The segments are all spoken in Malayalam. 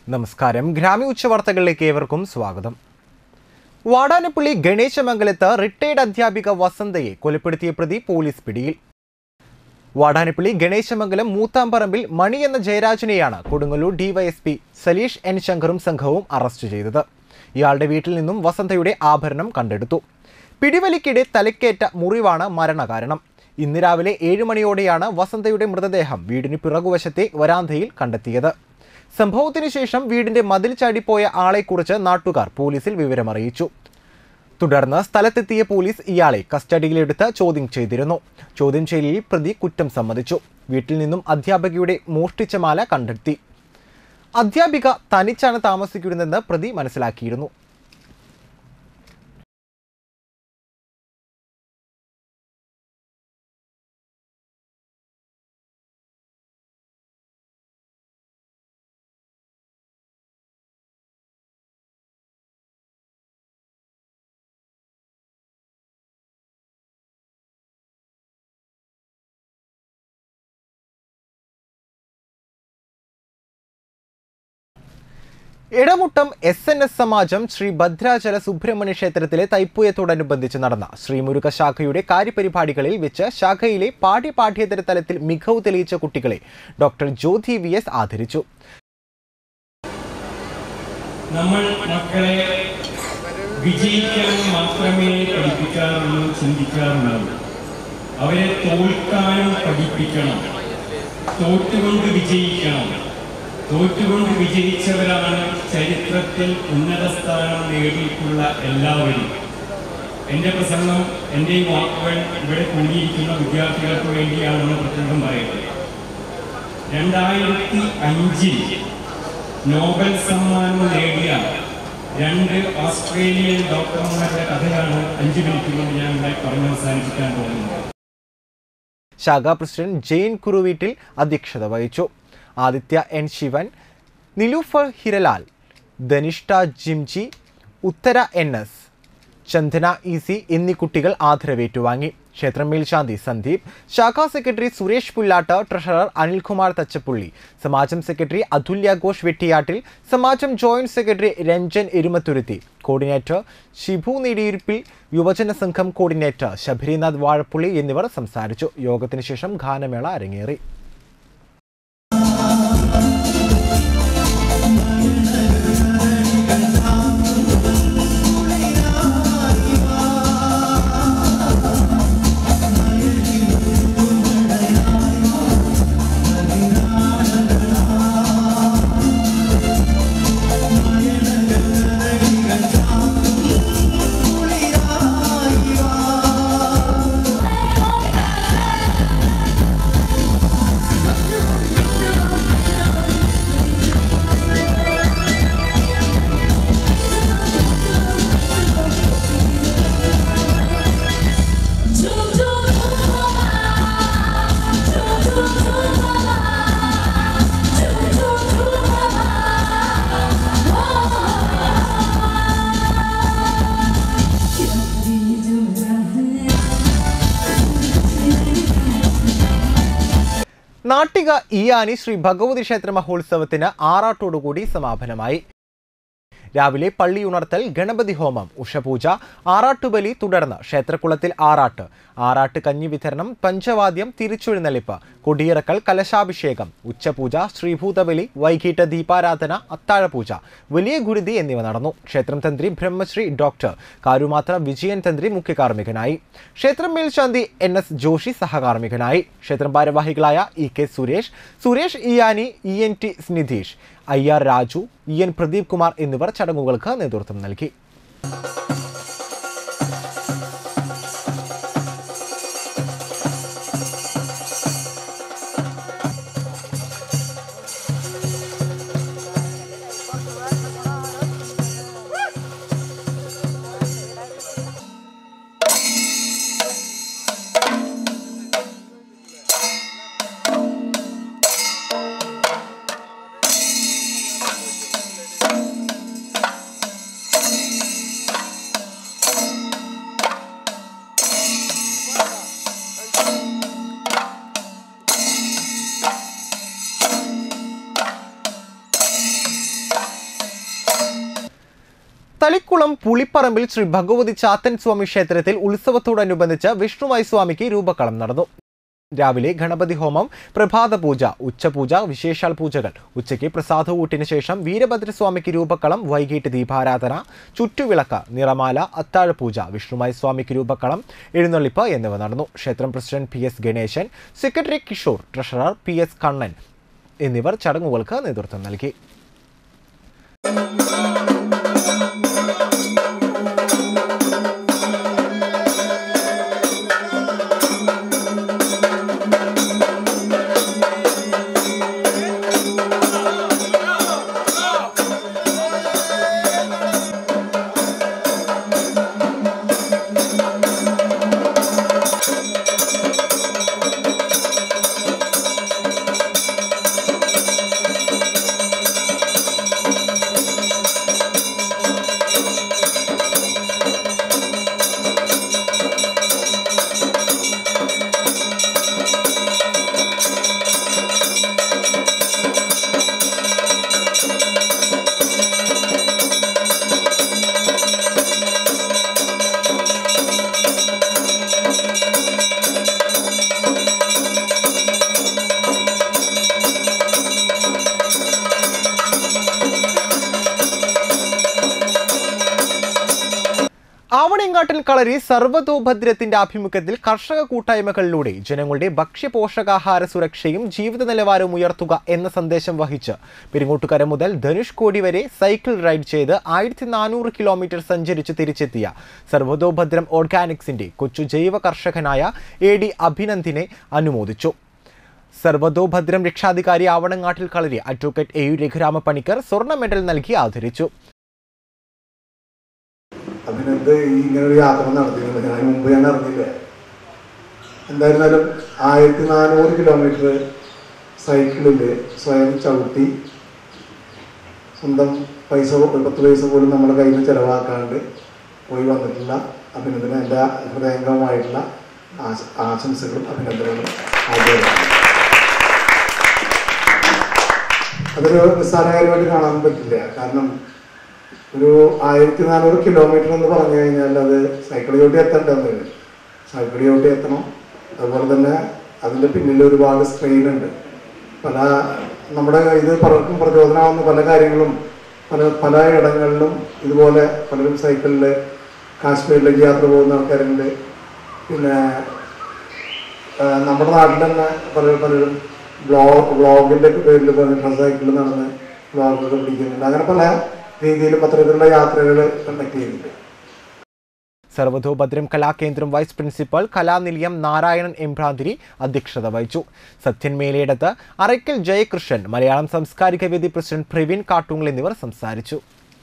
നമസ്കാരം ഗ്രാമീയ ഉച്ചവാർത്തകളിലേക്ക് ഏവർക്കും സ്വാഗതം വാടാനപ്പള്ളി ഗണേശമംഗലത്ത് റിട്ടയർഡ് അധ്യാപിക വസന്തയെ കൊലപ്പെടുത്തിയ പ്രതി പോലീസ് പിടിയിൽ വാടാനപ്പള്ളി ഗണേശമംഗലം മൂത്താമ്പറമ്പിൽ മണി എന്ന ജയരാജനെയാണ് കൊടുങ്ങല്ലൂർ ഡിവൈഎസ്പി സലീഷ് എൻ ശങ്കറും സംഘവും അറസ്റ്റ് ചെയ്തത് ഇയാളുടെ വീട്ടിൽ നിന്നും വസന്തയുടെ ആഭരണം കണ്ടെടുത്തു പിടിവലിക്കിടെ തലക്കേറ്റ മുറിവാണ് മരണകാരണം ഇന്ന് രാവിലെ ഏഴ് മണിയോടെയാണ് വസന്തയുടെ മൃതദേഹം വീടിന് പിറകുവശത്തെ വരാന്തയിൽ കണ്ടെത്തിയത് സംഭവത്തിന് ശേഷം വീടിന്റെ മതിൽ ചാടിപ്പോയ ആളെക്കുറിച്ച് നാട്ടുകാർ പോലീസിൽ വിവരമറിയിച്ചു തുടർന്ന് സ്ഥലത്തെത്തിയ പോലീസ് ഇയാളെ കസ്റ്റഡിയിലെടുത്ത് ചോദ്യം ചെയ്തിരുന്നു ചോദ്യം ചെയ്യലിൽ പ്രതി കുറ്റം സമ്മതിച്ചു വീട്ടിൽ നിന്നും അധ്യാപികയുടെ മോഷ്ടിച്ച മാല കണ്ടെത്തി അധ്യാപിക തനിച്ചാണ് താമസിക്കുന്നതെന്ന് പ്രതി മനസ്സിലാക്കിയിരുന്നു ഇടമുട്ടം എസ് എൻ എസ് സമാജം ശ്രീ ഭദ്രാചല സുബ്രഹ്മണ്യ ക്ഷേത്രത്തിലെ തൈപ്പൂയത്തോടനുബന്ധിച്ച് നടന്ന ശ്രീമുരുക ശാഖയുടെ കാര്യപരിപാടികളിൽ വെച്ച് ശാഖയിലെ പാഠ്യ പാഠ്യേതര തലത്തിൽ മികവ് തെളിയിച്ച കുട്ടികളെ ഡോക്ടർ ജ്യോതി വി എസ് ആദരിച്ചു നമ്മൾ മക്കളെ വിജയിക്കാൻ മാത്രമേ പഠിപ്പിക്കാറുള്ളൂ ചിന്തിക്കാറുള്ളൂ അവരെ തോൽക്കാനും പഠിപ്പിക്കണം തോറ്റുകൊണ്ട് വിജയിക്കണം തോറ്റുകൊണ്ട് വിജയിച്ചവരാണ് ചരിത്രത്തിൽ ഉന്നത സ്ഥാനം നേടിയിട്ടുള്ള എല്ലാവരും എൻ്റെ പ്രസംഗം എൻ്റെ ഈ വാക്കുകൾ ഇവിടെ കൂടിയിരിക്കുന്ന വിദ്യാർത്ഥികൾക്ക് വേണ്ടിയാണെന്ന് പ്രത്യേകം പറയുന്നത് രണ്ടായിരത്തി അഞ്ചിൽ നോബൽ സമ്മാനം നേടിയ രണ്ട് ഓസ്ട്രേലിയൻ ഡോക്ടർമാരുടെ കഥയാണ് അഞ്ച് മിനിറ്റ് കൊണ്ട് ഞാൻ ഇവിടെ പറഞ്ഞ് അവസാനിപ്പിക്കാൻ പോകുന്നത് ശാഖാ പ്രസിഡന്റ് ജെയിൻ കുറുവീട്ടിൽ അധ്യക്ഷത വഹിച്ചു Aditya N Sivan Nilufar Hiralal Dhanishta Jimji Uthara N S Chandana E C എന്നീ കുട്ടികൾ ആദരവേറ്റുവാങ്ങി ക്ഷേത്രം മേൽശാന്തി സന്ദീപ് ശാഖാ സെക്രട്ടറി സുരേഷ് പുല്ലാട്ട് ട്രഷറർ അനിൽകുമാർ തച്ചപ്പുള്ളി സമാജം സെക്രട്ടറി അതുല്യ ഘോഷ് വെട്ടിയാട്ടിൽ സമാജം joint secretary Ranjan Erumathuruthi coordinator Shibu Nediyiruppil യുവജന സംഘം കോർഡിനേറ്റർ ശബരിനാഥ് വാഴപ്പുള്ളി എന്നിവർ സംസാരിച്ചു യോഗത്തിന് ശേഷം ഗാനമേള അരങ്ങേറി നാട്ടിക ഇയാനി ശ്രീ ഭഗവതി ക്ഷേത്ര മഹോത്സവത്തിന് ആറാട്ടോടുകൂടി സമാപനമായി രാവിലെ പള്ളി ഉണർത്തൽ ഗണപതി ഹോമം ഉഷപൂജ ആറാട്ടുബലി തുടർന്ന് ക്ഷേത്രക്കുളത്തിൽ ആറാട്ട് ആറാട്ട് കഞ്ഞി വിതരണം പഞ്ചവാദ്യം തിരിച്ചെഴുന്നള്ളിപ്പ് കൊടിയിറക്കൽ കലശാഭിഷേകം ഉച്ചപൂജ ശ്രീഭൂതബലി വൈകിട്ട് ദീപാരാധന അത്താഴപൂജ വലിയ ഗുരുതി എന്നിവ നടന്നു ക്ഷേത്രം തന്ത്രി ബ്രഹ്മശ്രീ ഡോക്ടർ കാരുമാത്ര വിജയൻ തന്ത്രി മുഖ്യ കാർമ്മികനായി ക്ഷേത്രം മേൽശാന്തി എൻ എസ് ജോഷി സഹകാർമ്മികനായി ക്ഷേത്രം ഭാരവാഹികളായ E K Suresh Suresh Iyani E N T Snidheesh I R Raju E N Pradeep Kumar എന്നിവർ ചടങ്ങുകൾക്ക് നേതൃത്വം നൽകി തളിക്കുളം പുളിപ്പറമ്പിൽ ശ്രീ ഭഗവതി ചാത്തൻ സ്വാമി ക്ഷേത്രത്തിൽ ഉത്സവത്തോടനുബന്ധിച്ച് വിഷ്ണുമായി സ്വാമിക്ക് രൂപക്കളം നടന്നു രാവിലെ ഗണപതി ഹോമം പ്രഭാത പൂജ ഉച്ചപൂജ വിശേഷാൽ പൂജകൾ ഉച്ചയ്ക്ക് പ്രസാദ ഊട്ടിന് ശേഷം വീരഭദ്രസ്വാമിക്ക് രൂപക്കളം വൈകിട്ട് ദീപാരാധന ചുറ്റുവിളക്ക് നിറമാല അത്താഴപൂജ വിഷ്ണുമായി സ്വാമിക്ക് രൂപക്കളം എഴുന്നള്ളിപ്പ് എന്നിവ നടന്നു ക്ഷേത്രം president P S Ganesan secretary Kishore treasurer P S Kannan എന്നിവർ ചടങ്ങുകൾക്ക് നേതൃത്വം നൽകി ആവണിയങ്കാട്ടിൽ കളരി സർവ്വതോഭദ്രത്തിന്റെ ആഭിമുഖ്യത്തിൽ കർഷക കൂട്ടായ്മകളിലൂടെ ജനങ്ങളുടെ ഭക്ഷ്യപോഷകാഹാര സുരക്ഷയും ജീവിത നിലവാരവും ഉയർത്തുക എന്ന സന്ദേശം വഹിച്ച് പെരിങ്ങോട്ടുകര മുതൽ ധനുഷ്കോടി വരെ സൈക്കിൾ റൈഡ് ചെയ്ത് ആയിരത്തി നാനൂറ് കിലോമീറ്റർ സഞ്ചരിച്ച് തിരിച്ചെത്തിയ സർവ്വതോഭദ്രം ഓർഗാനിക്സിന്റെ കൊച്ചു ജൈവ കർഷകനായ എ ഡി അഭിനന്ദിനെ അനുമോദിച്ചു സർവ്വതോഭദ്രം രക്ഷാധികാരി Avanangattil Kalari advocate A U Raghurama Panicker സ്വർണ്ണ മെഡൽ നൽകി ആദരിച്ചു അതിനെന്ത് ഈ ഇങ്ങനെ ഒരു യാത്ര നടത്തിയിരുന്നത് ഞാൻ മുമ്പ് ഞാൻ അറിഞ്ഞില്ല എന്തായിരുന്നാലും ആയിരത്തി നാനൂറ് കിലോമീറ്റർ സൈക്കിളിൽ സ്വയം ചവിട്ടി സ്വന്തം പൈസ ഒരു പത്ത് പൈസ പോലും നമ്മുടെ കയ്യിൽ നിന്ന് ചിലവാക്കാണ്ട് പോയി വന്നിട്ടുള്ള അഭിനന്ദനം എൻ്റെ ഹൃദയംഗമായിട്ടുള്ള ആശ- ആശംസകളും അഭിനന്ദനങ്ങളും ആഗ്രഹം അതൊരു നിസ്സാരകാര്യമായിട്ട് കാണാൻ പറ്റില്ല കാരണം ഒരു ആയിരത്തി നാനൂറ് കിലോമീറ്റർ എന്ന് പറഞ്ഞു കഴിഞ്ഞാൽ അത് സൈക്കിൾ ചവിട്ടി എത്തേണ്ടതെന്ന് സൈക്കിൾ ചവിട്ടി എത്തണം അതുപോലെ തന്നെ അതിൻ്റെ പിന്നിൽ ഒരുപാട് സ്ട്രെയിൻ ഉണ്ട് പല നമ്മുടെ ഇത് പലർക്കും പ്രചോദനമാവുന്ന പല കാര്യങ്ങളും പല പല ഇടങ്ങളിലും ഇതുപോലെ പലരും സൈക്കിളിൽ കാശ്മീരിലേക്ക് യാത്ര പോകുന്ന ആൾക്കാരുണ്ട് പിന്നെ ആ, നമ്മുടെ നാട്ടിൽ തന്നെ പല പലരും ബ്ലോഗ് ബ്ലോഗിൻ്റെ പേരിൽ പറഞ്ഞിട്ട് സൈക്കിളിൽ നടന്ന് ബ്ലോഗൊക്കെ പിടിക്കുന്നുണ്ട് അങ്ങനെ പല രീതിയിലും അത്തരത്തിലുള്ള യാത്രകൾ കണ്ടക്ട് ചെയ്യുന്നുണ്ട് സർവതോഭദ്രം കലാകേന്ദ്രം വൈസ് പ്രിൻസിപ്പൽ കലാനിലയം നാരായണൻ എംഭ്രാന്തിരി അധ്യക്ഷത വഹിച്ചു സത്യൻ മേലയിടത്ത് അറയ്ക്കൽ ജയകൃഷ്ണൻ മലയാളം സാംസ്കാരിക വേദി പ്രസിഡന്റ് പ്രവീൺ കാട്ടുങ്ങൽ എന്നിവർ സംസാരിച്ചു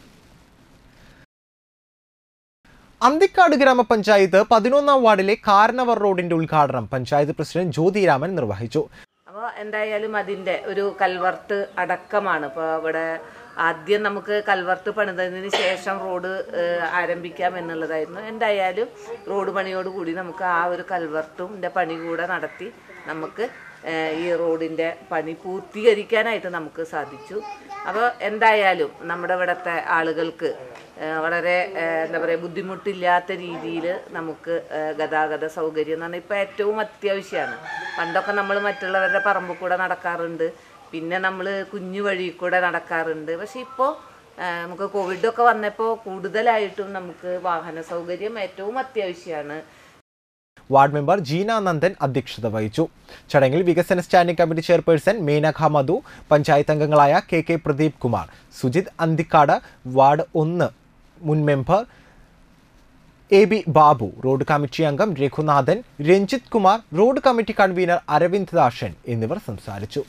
അന്തിക്കാട് ഗ്രാമപഞ്ചായത്ത് പതിനൊന്നാം വാർഡിലെ കാരണവർ റോഡിന്റെ ഉദ്ഘാടനം പഞ്ചായത്ത് പ്രസിഡന്റ് ജ്യോതിരാമൻ നിർവഹിച്ചു അപ്പോൾ എന്തായാലും അതിൻ്റെ ഒരു കൽവർട്ട് അടക്കമാണ് ഇപ്പോൾ ഇവിടെ ആദ്യം നമുക്ക് കൽവർട്ട് പണിതതിന് ശേഷം റോഡ് ഏഹ്, ആരംഭിക്കാം എന്നുള്ളതായിരുന്നു എന്തായാലും റോഡ് പണിയോട് കൂടി നമുക്ക് ആ ഒരു കൽവർട്ടും പണി കൂടെ നടത്തി നമുക്ക് ഏഹ്, ഈ റോഡിൻ്റെ പണി പൂർത്തീകരിക്കാനായിട്ട് നമുക്ക് സാധിച്ചു അപ്പോൾ എന്തായാലും നമ്മുടെ ഇവിടുത്തെ ആളുകൾക്ക് ഏഹ്, വളരെ ഏഹ്, എന്താ പറയുക ബുദ്ധിമുട്ടില്ലാത്ത രീതിയിൽ നമുക്ക് ഏഹ്, ഗതാഗത സൗകര്യം എന്ന് പറഞ്ഞാൽ ഇപ്പോൾ ഏറ്റവും അത്യാവശ്യമാണ് പണ്ടൊക്കെ നമ്മൾ മറ്റുള്ളവരുടെ പറമ്പിൽ കൂടെ നടക്കാറുണ്ട് പിന്നെ നമ്മൾ കുഞ്ഞു വഴി കൂടെ നടക്കാറുണ്ട് പക്ഷെ ഇപ്പോൾ നമുക്ക് കോവിഡൊക്കെ വന്നപ്പോൾ കൂടുതലായിട്ടും നമുക്ക് വാഹന സൗകര്യം ഏറ്റവും അത്യാവശ്യമാണ് വാർഡ് മെമ്പർ ജീന നന്ദൻ അധ്യക്ഷത വഹിച്ചു ചടങ്ങിൽ വികസന standing committee chairperson Menaka Madhu panchayat അംഗങ്ങളായ K K Pradeep Kumar Sujith Anthikad ward ഒന്ന് മുൻ member A B Babu road committee അംഗം Raghunathan Ranjith Kumar road committee convener Aravind Dashan എന്നിവർ സംസാരിച്ചു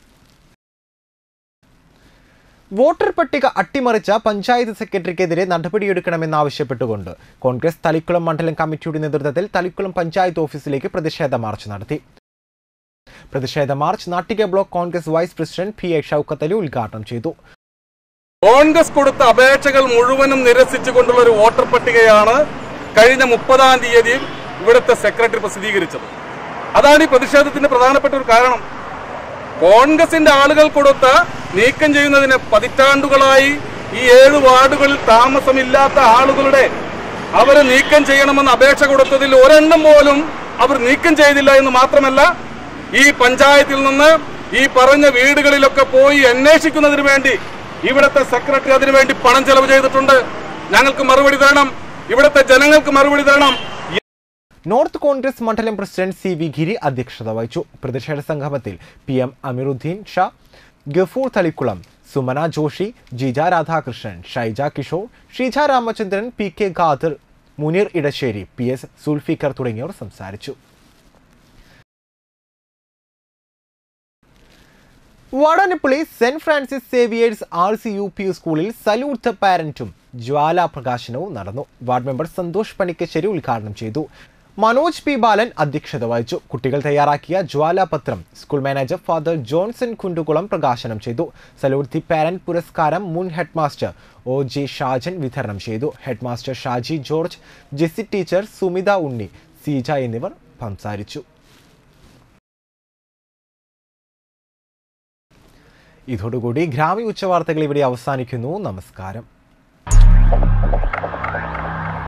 വോട്ടർ പട്ടിക അട്ടിമറിച്ച പഞ്ചായത്ത് സെക്രട്ടറിക്കെതിരെ നടപടിയെടുക്കണമെന്നാവശ്യപ്പെട്ടുകൊണ്ട് കോൺഗ്രസ് തളിക്കുളം മണ്ഡലം കമ്മിറ്റിയുടെ നേതൃത്വത്തിൽ തളിക്കുളം പഞ്ചായത്ത് ഓഫീസിലേക്ക് പ്രതിഷേധ മാർച്ച് നടത്തി പ്രതിഷേധ march Nattika block Congress vice president P A Shoukath Ali ഉദ്ഘാടനം ചെയ്തു കോൺഗ്രസ് കൊടുത്ത അപേക്ഷകൾ മുഴുവനും നിരസിച്ചുകൊണ്ടുള്ള ഒരു വോട്ടർ പട്ടികയാണ് കഴിഞ്ഞ മുപ്പതാം തീയതി ഇവിടുത്തെ സെക്രട്ടറി പ്രസിദ്ധീകരിച്ചത് അതാണ് ഈ പ്രതിഷേധത്തിന്റെ പ്രധാനപ്പെട്ട ഒരു കാരണം കോൺഗ്രസിന്റെ ആളുകൾ കൊടുത്ത നീക്കം ചെയ്യുന്നതിന് പതിറ്റാണ്ടുകളായി ഈ ഏഴ് വാർഡുകളിൽ താമസമില്ലാത്ത ആളുകളുടെ അവരെ നീക്കം ചെയ്യണമെന്ന് അപേക്ഷ കൊടുത്തതിൽ ഒരെണ്ണം പോലും അവർ നീക്കം ചെയ്തില്ല എന്ന് മാത്രമല്ല ഈ പഞ്ചായത്തിൽ നിന്ന് ഈ പറഞ്ഞ വീടുകളിലൊക്കെ പോയി അന്വേഷിക്കുന്നതിന് വേണ്ടി ഇവിടുത്തെ സെക്രട്ടറി അതിനു വേണ്ടി പണം ചെലവ് ചെയ്തിട്ടുണ്ട് ഞങ്ങൾക്ക് മറുപടി തരണം ഇവിടുത്തെ ജനങ്ങൾക്ക് മറുപടി തരണം നോർത്ത് കോൺഗ്രസ് മണ്ഡലം പ്രസിഡന്റ് സി വി ഗിരി അധ്യക്ഷത വഹിച്ചു പ്രതിഷേധ സംഗമത്തിൽ P M Ameeruddin Shah Gafoor Thalikulam Sumana Joshi Jija Radhakrishnan Shaija Kishore Sheeja Ramachandran P K Khader Muneer Edassery P S Sulfikar തുടങ്ങിയവർ സംസാരിച്ചു Vadanappally Saint Francis Xavier's R C U P സ്കൂളിൽ സല്യൂട്ട് ദ പാരന്റും ജ്വാല പ്രകാശനവും നടന്നു വാർഡ് മെമ്പർ സന്തോഷ് പണിക്കശ്ശേരി ഉദ്ഘാടനം ചെയ്തു മനോജ് പി ബാലൻ അധ്യക്ഷത വഹിച്ചു കുട്ടികൾ തയ്യാറാക്കിയ ജ്വാല പത്രം school manager father Johnson Kundukulam പ്രകാശനം ചെയ്തു സല്യൂട്ട് ദി പാരന്റ് പുരസ്കാരം മുൻ head master O G Shajan വിതരണം ചെയ്തു head master Shaji George Jessy teacher Sumitha Unni Seeja എന്നിവർ സംസാരിച്ചു ഇതോടുകൂടി ഗ്രാമീയ ഉച്ചവാർത്തകൾ ഇവിടെ അവസാനിക്കുന്നു നമസ്കാരം